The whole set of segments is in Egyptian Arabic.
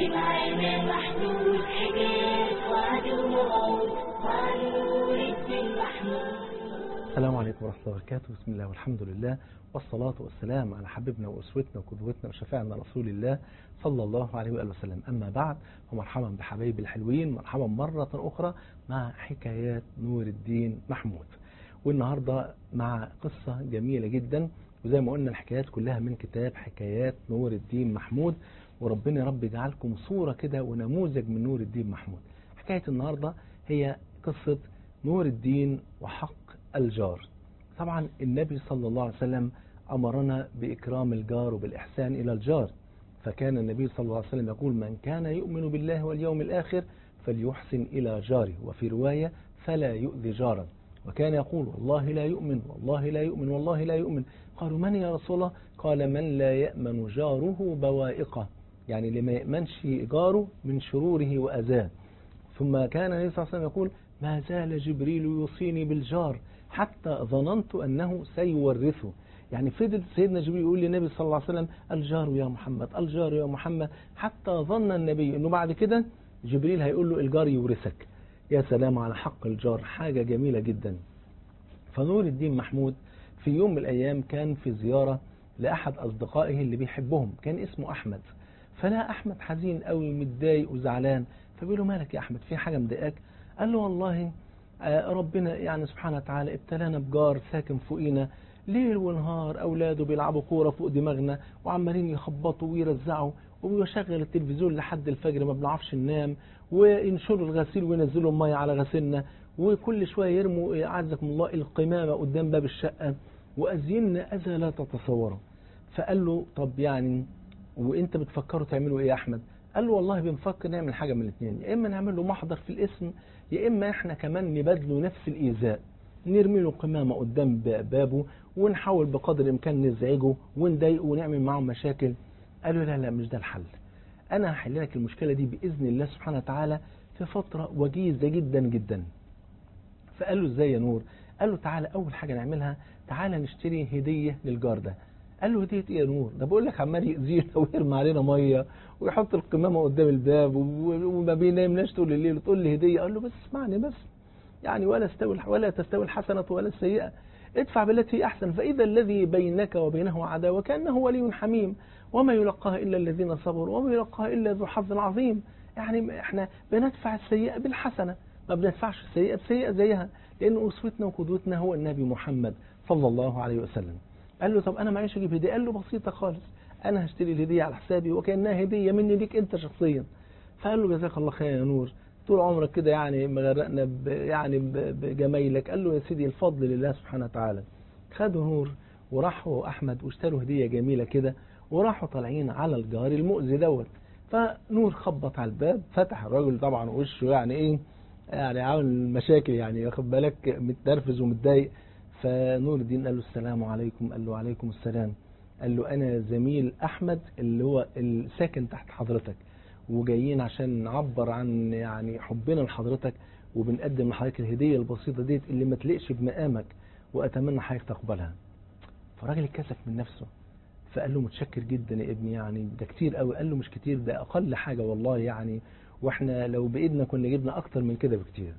بالعين محدود حكاية وعد وموعود مع نور الدين محمود السلام عليكم ورحمة الله وبركاته بسم الله والحمد لله والصلاة والسلام على حبيبنا وأسوتنا وقدوتنا وشفاعنا رسول الله صلى الله عليه وآله وسلم أما بعد ومرحبا بحبايبي الحلوين مرحبا مرة أخرى مع حكايات نور الدين محمود والنهاردة مع قصة جميلة جدا وزي ما قلنا الحكايات كلها من كتاب حكايات نور الدين محمود وربنا يا رب يجعلكم صورة كده ونموذج من نور الدين محمود حكاية النهاردة هي قصة نور الدين وحق الجار طبعا النبي صلى الله عليه وسلم أمرنا بإكرام الجار وبالإحسان إلى الجار فكان النبي صلى الله عليه وسلم يقول من كان يؤمن بالله واليوم الآخر فليحسن إلى جاره وفي رواية فلا يؤذي جارا وكان يقول والله لا يؤمن والله لا يؤمن والله لا يؤمن قالوا من يا رسول الله قال من لا يأمن جاره بوائقه يعني اللي ما يأمنش جاره من شروره وأذاه ثم كان النبي صلى الله عليه وسلم يقول ما زال جبريل يوصيني بالجار حتى ظننت أنه سيورثه يعني فضل سيدنا جبريل يقول للنبي صلى الله عليه وسلم الجار يا محمد الجار يا محمد حتى ظن النبي أنه بعد كده جبريل هيقول له الجار يورثك يا سلام على حق الجار حاجة جميلة جدا فنور الدين محمود في يوم من الأيام كان في زيارة لأحد أصدقائه اللي بيحبهم كان اسمه أحمد فلا أحمد حزين قوي متضايق وزعلان فبيقول له مالك يا أحمد في حاجة مضايقاك قال له والله ربنا يعني سبحانه وتعالى ابتلانا بجار ساكن فوقينا ليل ونهار أولاده بيلعبوا كورة فوق دماغنا وعمالين يخبطوا ويرزعوا ويشغل التلفزيون لحد الفجر ما بنعرفش ننام وينشروا الغسيل وينزلوا المية على غسيلنا وكل شوية يرموا أعزكم الله القمامة قدام باب الشقة وأزيننا أذى لا تتصوره فقال له طب يعني وانت بتفكروا تعملوا ايه يا احمد قال له والله بنفكر نعمل حاجة من الاثنين يا اما نعمل له محضر في الاسم يا اما احنا كمان نبادله نفس الايذاء نرمي له قمامة قدام بابه ونحاول بقدر الامكان نزعجه ونضايقه ونعمل معه مشاكل قال له لا لا مش ده الحل انا هحل لك المشكلة دي باذن الله سبحانه وتعالى في فترة وجيزة جدا جدا فقال له ازاي يا نور قال له تعالى اول حاجة نعملها تعالى نشتري هدية للجار ده قال له هدية ايه يا نور ده بقول لك عمال يأذينا ويرمي علينا ميه ويحط القمامة قدام الباب وما بينامناش طول الليل وتقول لي هدية قال له بس اسمعني بس يعني ولا استوي ولا تستوي الحسنة ولا السيئة ادفع بالتي هي أحسن فإذا الذي بينك وبينه عداوة كأنه ولي حميم وما يلقاها إلا الذين صبروا وما يلقاها إلا ذو حظ عظيم يعني احنا بندفع السيئة بالحسنة ما بندفعش السيئة بسيئة زيها لأن أسوتنا وقدوتنا هو النبي محمد صلى الله عليه وسلم قال له طب أنا معيش أجيب هدية قال له بسيطة خالص أنا هشتري الهدية على حسابي وكأنها هدية مني ليك أنت شخصيا فقال له جزاك الله خير يا نور طول عمرك كده يعني مغرقنا ب يعني بجمايلك قال له يا سيدي الفضل لله سبحانه وتعالى خدوا نور وراحوا أحمد واشتروا هدية جميلة كده وراحوا طالعين على الجار المؤذي دوت فنور خبط على الباب فتح الراجل طبعا وشه يعني ايه يعني عامل مشاكل يعني واخد بالك متنرفز ومتضايق فنور الدين قال له السلام عليكم قال له عليكم السلام قال له أنا زميل أحمد اللي هو الساكن تحت حضرتك وجايين عشان نعبر عن يعني حبنا لحضرتك وبنقدم لحضرتك الهدية البسيطة ديت اللي ما تليقش بمقامك وأتمنى حضرتك تقبلها فالراجل اتكسف من نفسه فقال له متشكر جدا يا ابني يعني ده كتير قوي قال له مش كتير ده أقل حاجة والله يعني واحنا لو بإيدنا كنا جبنا أكتر من كده بكتير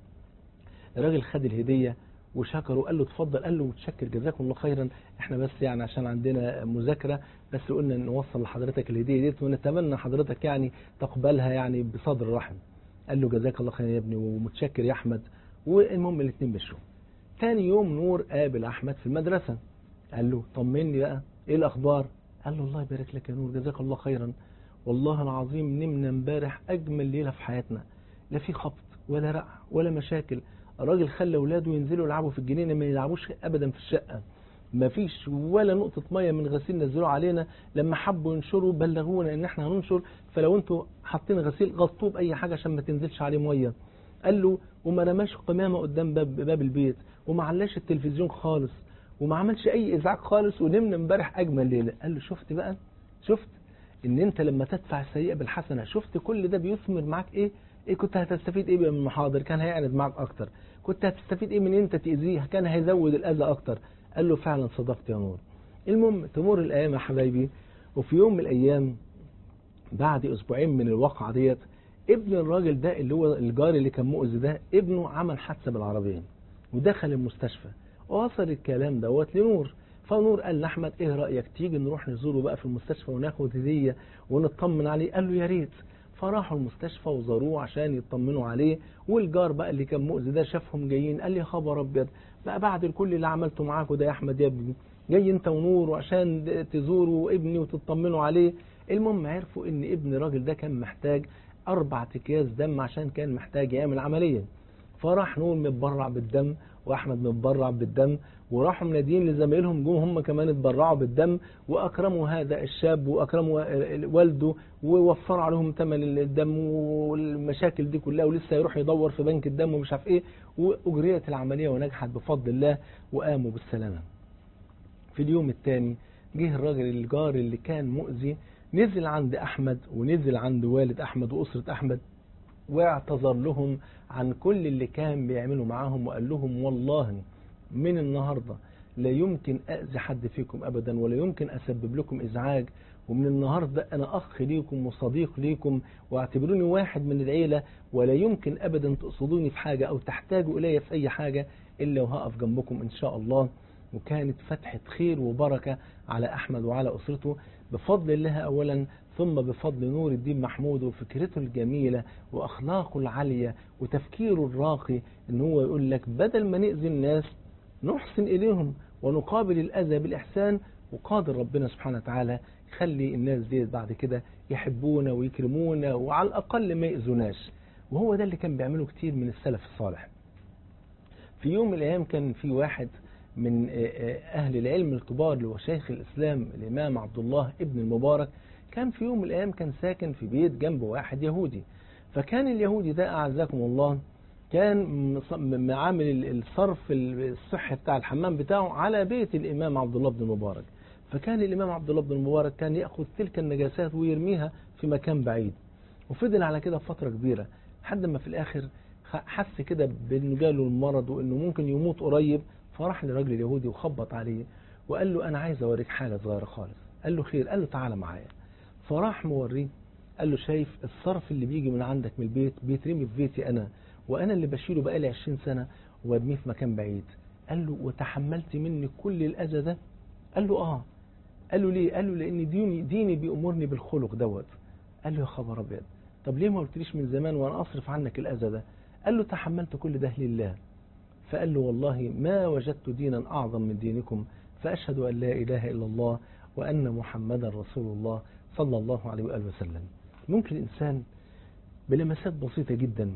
الراجل خد الهدية وشكره قال له اتفضل قال له متشكر جزاكم الله خيرا احنا بس يعني عشان عندنا مذاكرة بس قلنا نوصل لحضرتك الهدية ديت ونتمنى حضرتك يعني تقبلها يعني بصدر رحم قال له جزاك الله خير يا ابني ومتشكر يا احمد والمهم الاثنين مشوا تاني يوم نور قابل احمد في المدرسة قال له طمني بقى ايه الاخبار قال له الله يبارك لك يا نور جزاك الله خيرا والله العظيم نمنا امبارح اجمل ليلة في حياتنا لا في خبط ولا رقع ولا مشاكل الراجل خلى اولاده ينزلوا يلعبوا في الجنينه ما يلعبوش ابدا في الشقه ما فيش ولا نقطة مية من غسيل نزلوه علينا لما حبوا ينشروا بلغونا ان احنا هننشر فلو انتوا حاطين غسيل غطوه بأي حاجة عشان ما تنزلش عليه مية قال له وما رماش قمامة قدام باب, باب البيت وما علاش التلفزيون خالص وما عملش اي ازعاج خالص ونمنا امبارح اجمل ليلة قال له شفت بقى شفت ان انت لما تدفع السيئة بالحسنة شفت كل ده بيثمر معاك ايه ايه كنت هتستفيد ايه من المحاضر كان هيعند معاك اكتر كنت هتستفيد ايه من انت تأذيه كان هيزود الاذى اكتر قال له فعلا صدقت يا نور المهم تمر الايام يا حبايبي وفي يوم من الايام بعد اسبوعين من الواقعه ديت ابن الراجل ده اللي هو الجار اللي كان مؤذي ده ابنه عمل حادثه بالعربيه ودخل المستشفى ووصل الكلام دوت لنور فنور قال لاحمد ايه رايك تيجي نروح نزوره بقى في المستشفى وناخد هديه ونطمن عليه قال له يا ريت فراحوا المستشفى وزاروه عشان يطمنوا عليه والجار بقى اللي كان مؤذي ده شافهم جايين قال لي يا خبر ابيض بقى بعد كل اللي عملته معاكم ده يا احمد يا ابني جاي انت ونور وعشان تزوروا ابني وتطمنوا عليه المهم عرفوا ان ابن الراجل ده كان محتاج اربع اكياس دم عشان كان محتاج يعمل عمليه فراح نور متبرع بالدم واحمد متبرع بالدم وراحوا منادين لزمايلهم جم هم كمان اتبرعوا بالدم واكرموا هذا الشاب واكرموا والده ووفروا عليهم ثمن الدم والمشاكل دي كلها ولسه يروح يدور في بنك الدم ومش عارف ايه واجريت العمليه ونجحت بفضل الله وقاموا بالسلامه. في اليوم الثاني جه الراجل الجار اللي كان مؤذي نزل عند احمد ونزل عند والد احمد واسره احمد واعتذر لهم عن كل اللي كان بيعمله معاهم وقال لهم والله من النهاردة لا يمكن أذي حد فيكم أبدا ولا يمكن أسبب لكم إزعاج ومن النهاردة أنا أخ ليكم وصديق ليكم واعتبروني واحد من العيلة ولا يمكن أبدا تقصدوني في حاجة أو تحتاجوا إلي في أي حاجة إلا وهقف جنبكم إن شاء الله وكانت فتحة خير وبركة على أحمد وعلى أسرته بفضل الله أولا ثم بفضل نور الدين محمود وفكرته الجميلة وأخلاقه العالية وتفكيره الراقي إن هو يقول لك بدل ما نأذي الناس نحسن إليهم ونقابل الأذى بالإحسان وقادر ربنا سبحانه وتعالى يخلي الناس دي بعد كده يحبونا ويكرمونا وعلى الأقل ما يأذوناش وهو ده اللي كان بيعمله كتير من السلف الصالح في يوم من الأيام كان في واحد من أهل العلم الكبار اللي هو شيخ الإسلام الإمام عبد الله ابن المبارك كان في يوم من الأيام كان ساكن في بيت جنب واحد يهودي فكان اليهودي ده أعزكم الله كان معامل الصرف الصحي بتاع الحمام بتاعه على بيت الإمام عبد الله بن المبارك فكان الإمام عبد الله بن المبارك كان يأخذ تلك النجاسات ويرميها في مكان بعيد وفضل على كده فترة كبيرة لحد ما في الآخر حس كده بأنه جاله المرض وأنه ممكن يموت قريب فراح لراجل اليهودي وخبط عليه وقال له أنا عايز أوريك حاجة صغيرة خالص قال له خير قال له تعالى معايا فراح موريه قال له شايف الصرف اللي بيجي من عندك من البيت بيترمي في بيتي أنا وأنا اللي بشيله بقالي 20 سنة وارميه في مكان بعيد قال له وتحملت مني كل الأذى ده قال له آه قال له ليه قال له لأن ديني, ديني بيأمرني بالخلق دوت قال له يا خبر أبيض طب ليه ما قلتليش من زمان وأنا أصرف عنك الأذى ده قال له تحملت كل ده لله فقال له والله ما وجدت دينا أعظم من دينكم فأشهد أن لا إله إلا الله وأن محمدا رسول الله صلى الله عليه وآله وسلم ممكن الإنسان بلمسات بسيطة جدا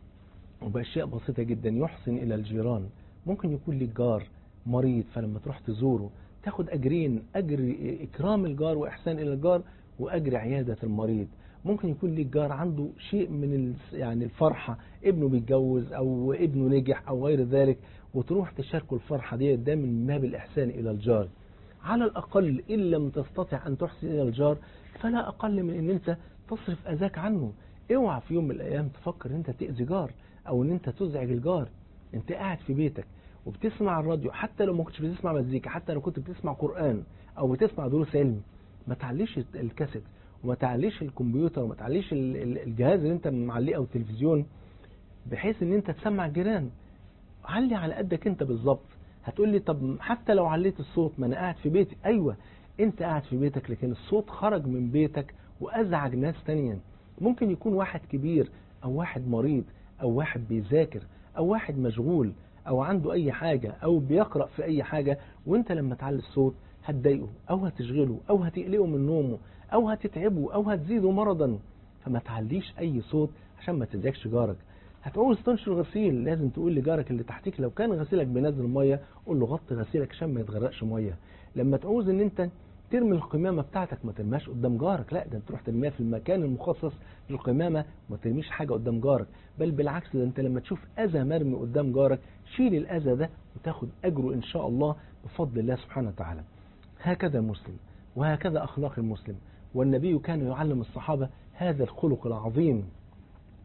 وبأشياء بسيطة جدا يحسن إلى الجيران ممكن يكون لك جار مريض فلما تروح تزوره تاخد أجرين أجر إكرام الجار وإحسان إلى الجار وأجر عيادة المريض ممكن يكون لك جار عنده شيء من يعني الفرحة ابنه بيتجوز أو ابنه نجح أو غير ذلك وتروح تشاركه الفرحة دي ده من باب الإحسان إلى الجار على الأقل إن لم تستطع أن تحسن إلى الجار فلا أقل من أن أنت تصرف أذاك عنه اوعى في يوم من الأيام تفكر أن أنت تأذي جار أو أن أنت تزعج الجار أنت قاعد في بيتك وبتسمع الراديو حتى لو ما كنتش بتسمع مزيكا حتى لو كنت بتسمع قرآن أو بتسمع دروس علم ما تعليش الكاسيت وما تعليش الكمبيوتر وما تعليش الجهاز اللي انت معليه او التلفزيون بحيث ان انت تسمع الجيران علي على قدك انت بالظبط هتقول لي طب حتى لو عليت الصوت ما انا قاعد في بيتي ايوه انت قاعد في بيتك لكن الصوت خرج من بيتك وازعج ناس تانيا ممكن يكون واحد كبير او واحد مريض او واحد بيذاكر او واحد مشغول او عنده اي حاجة او بيقرأ في اي حاجة وانت لما تعلي الصوت هتضايقه او هتشغله او هتقلقه من نومه او هتتعبه او هتزيده مرضا فما تعليش اي صوت عشان ما تزعجش جارك هتعوز تنشر غسيل لازم تقول لجارك اللي تحتيك لو كان غسيلك بينزل ميه قول له غطي غسيلك عشان ما يتغرقش ميه لما تعوز ان انت ترمي القمامه بتاعتك ما ترميهاش قدام جارك لا ده انت تروح ترميها في المكان المخصص للقمامه ما ترميش حاجه قدام جارك بل بالعكس ده انت لما تشوف اذى مرمي قدام جارك شيل الاذى ده وتاخد اجره ان شاء الله بفضل الله سبحانه وتعالى هكذا المسلم وهكذا اخلاق المسلم والنبي كان يعلم الصحابة هذا الخلق العظيم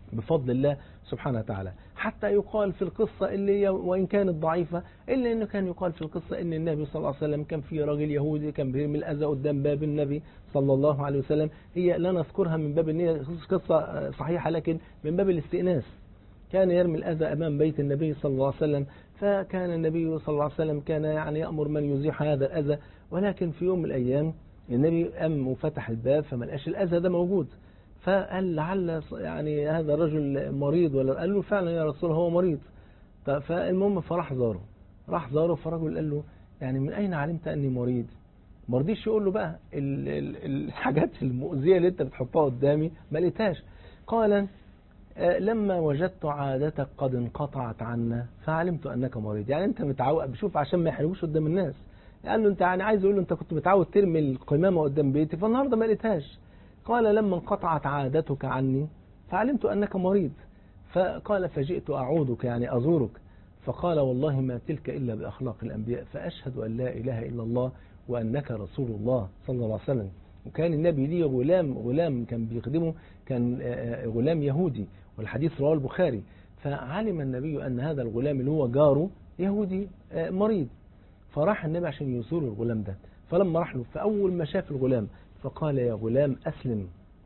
بفضل الله سبحانه وتعالى حتى يقال في القصة اللي هي وإن كانت ضعيفة إلا أنه كان يقال في القصة أن النبي صلى الله عليه وسلم كان في راجل يهودي كان بيرمي الأذى قدام باب النبي صلى الله عليه وسلم هي لا نذكرها من باب أن هي قصة صحيحة لكن من باب الاستئناس كان يرمي الأذى أمام بيت النبي صلى الله عليه وسلم فكان النبي صلى الله عليه وسلم كان يعني يأمر من يزيح هذا الأذى ولكن في يوم من الأيام النبي أم وفتح الباب فما لقاش الأذى ده موجود فقال لعل يعني هذا الرجل مريض ولا قال له فعلا يا رسول الله هو مريض فالمهم فراح زاره راح زاره فالرجل قال له يعني من أين علمت أني مريض ما رضيش يقول له بقى ال ال الحاجات المؤذية اللي انت بتحطها قدامي ما لقيتهاش قال لما وجدت عادتك قد انقطعت عنا فعلمت أنك مريض يعني انت متعود بشوف عشان ما يحرقوش قدام الناس قال له انت يعني عايز يقول له انت كنت متعود ترمي القمامة قدام بيتي فالنهارده ما لقيتهاش قال لما انقطعت عادتك عني فعلمت أنك مريض فقال فجئت أعودك يعني أزورك فقال والله ما تلك إلا بأخلاق الأنبياء فأشهد أن لا إله إلا الله وأنك رسول الله صلى الله عليه وسلم وكان النبي ليه غلام غلام كان بيخدمه كان غلام يهودي والحديث رواه البخاري فعلم النبي أن هذا الغلام اللي هو جاره يهودي مريض فراح النبي عشان يزور الغلام ده فلما راح له فأول ما شاف الغلام فقال يا غلام أسلم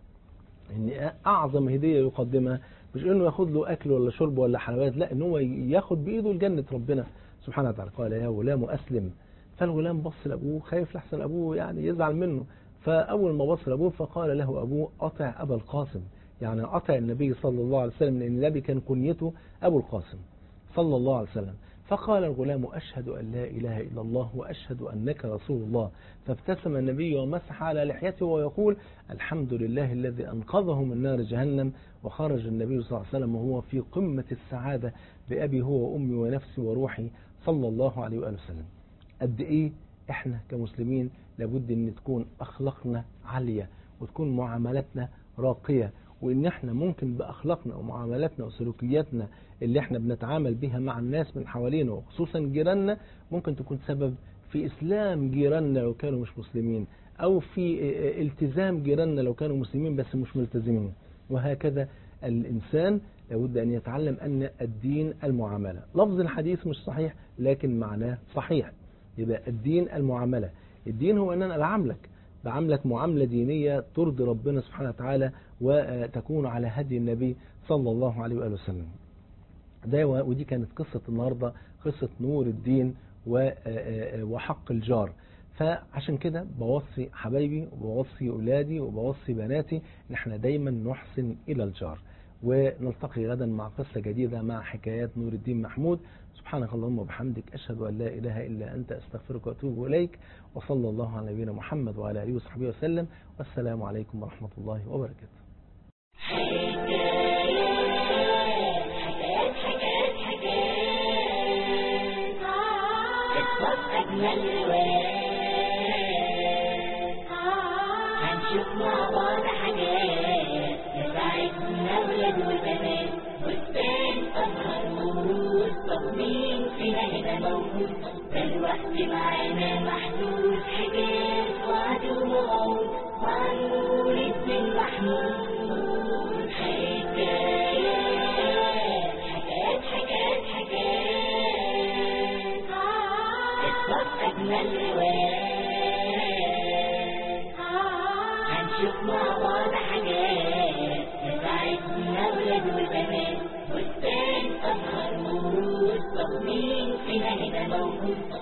إن أعظم هدية يقدمها مش إنه ياخد له أكل ولا شرب ولا حلويات لا إن هو ياخد بإيده لجنة ربنا سبحانه وتعالى قال يا غلام أسلم فالغلام بص لأبوه خايف لحسن أبوه يعني يزعل منه فأول ما بص لأبوه فقال له أبوه أطع أبا القاسم يعني أطع النبي صلى الله عليه وسلم لأن النبي كان كنيته أبو القاسم صلى الله عليه وسلم فقال الغلام أشهد أن لا إله إلا الله وأشهد أنك رسول الله فابتسم النبي ومسح على لحيته ويقول الحمد لله الذي أنقذه من نار جهنم وخرج النبي صلى الله عليه وسلم وهو في قمة السعادة بأبي هو وأمي ونفسي وروحي صلى الله عليه وآله وسلم قد إيه إحنا كمسلمين لابد أن تكون أخلاقنا عالية وتكون معاملاتنا راقية وان احنا ممكن باخلاقنا ومعاملاتنا وسلوكياتنا اللي احنا بنتعامل بها مع الناس من حوالينا وخصوصا جيراننا ممكن تكون سبب في اسلام جيراننا لو كانوا مش مسلمين او في التزام جيراننا لو كانوا مسلمين بس مش ملتزمين وهكذا الانسان لابد ان يتعلم ان الدين المعامله لفظ الحديث مش صحيح لكن معناه صحيح يبقى الدين المعامله الدين هو ان انا بعاملك بعاملك معاملة دينية ترضي ربنا سبحانه وتعالى وتكون على هدي النبي صلى الله عليه وآله وسلم ده ودي كانت قصة النهاردة قصة نور الدين وحق الجار فعشان كده بوصي حبايبي وبوصي أولادي وبوصي بناتي ان احنا دايما نحسن إلى الجار ونلتقي غدا مع قصة جديدة مع حكايات نور الدين محمود سبحانك اللهم وبحمدك أشهد أن لا إله إلا أنت أستغفرك وأتوب إليك وصلى الله على نبينا محمد وعلى آله وصحبه وسلم والسلام عليكم ورحمة الله وبركاته حكايات حكايات حكايات قصص أجمل روايات هنشوف مع بعض حاجات تساعدنا ولاد وبنات والتاني أزهر موجود طب مين فينا هنا موجود ده الوقت معانا محدود حكايات وعد وموعود مع نور الدين محمود حكايات حكايات حكايات حكايات قصص أجمل روايات هنشوف مع بعض حاجات تساعدنا ولاد وبنات والتاني أزهر موجود طب مين فينا هنا موجود